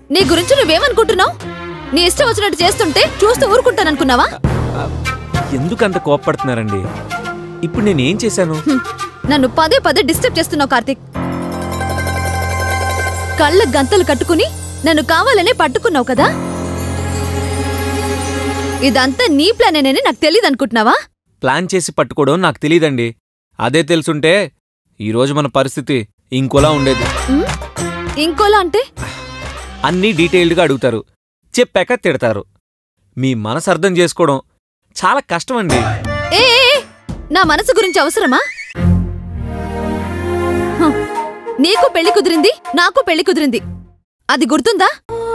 నీ గురించి నువ్వేమనుకుంటున్నావు నీ ఇష్టం వచ్చినట్టు చేస్తుంటే చూస్తూ ఊరుకుంటాననుకున్నావా ఎందుకంత కోప్పడుతున్నారండి ఇప్పుడు నేనేం చేశాను హ్మ్. నన్ను పదే పదే డిస్టర్బ్ చేస్తున్నావు కార్తీక్ కళ్ళ గంతలు కట్టుకుని నన్ను కావాలనే పట్టుకున్నావు కదా ఇదంతా నీ ప్లానేనని నాకు తెలియదు అనుకుంటున్నావా ప్లాన్ చేసి పట్టుకోవడం నాకు తెలియదండి అదే తెలుసుంటే ఈరోజు మన పరిస్థితి ఇంకోలా ఉండేది ఉమ్, ఇంకోలా అంటే అన్నీ డీటెయిల్డ్గా అడుగుతారు చెప్పాక తిడతారు మీ మనసు అర్థం చేసుకోవడం చాలా కష్టం అండి ఏ ఏ, ఏ, నా మనసు గురించి అవసరమా హ, నీకు పెళ్లి కుదిరింది నాకు పెళ్లి కుదిరింది అది గుర్తుందా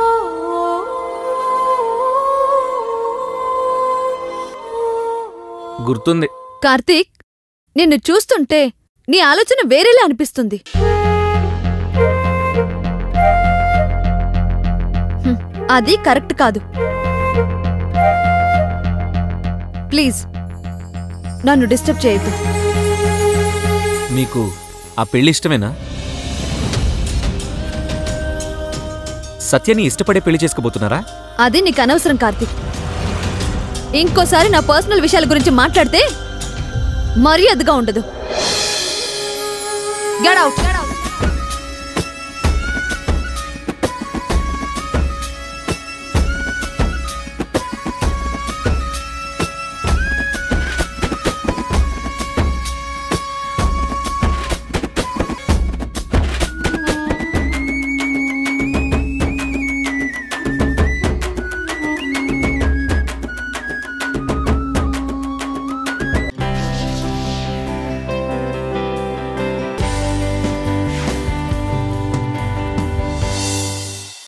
గుర్తుంది కార్తీక్ నిన్ను చూస్తుంటే నీ ఆలోచన వేరేలా అనిపిస్తుంది హ్మ్, అది కరెక్ట్ కాదు ప్లీజ్ నన్ను డిస్టర్బ్ చేయొద్దు మీకు ఆ పెళ్లి ఇష్టమేనా సత్యని ఇష్టపడే పెళ్లి చేసుకోబోతున్నారా అది నీకు అనవసరం కార్తీక్ ఇంకోసారి నా పర్సనల్ విషయాల గురించి మాట్లాడితే మర్యాదగా ఉండదు గెట్ అవుట్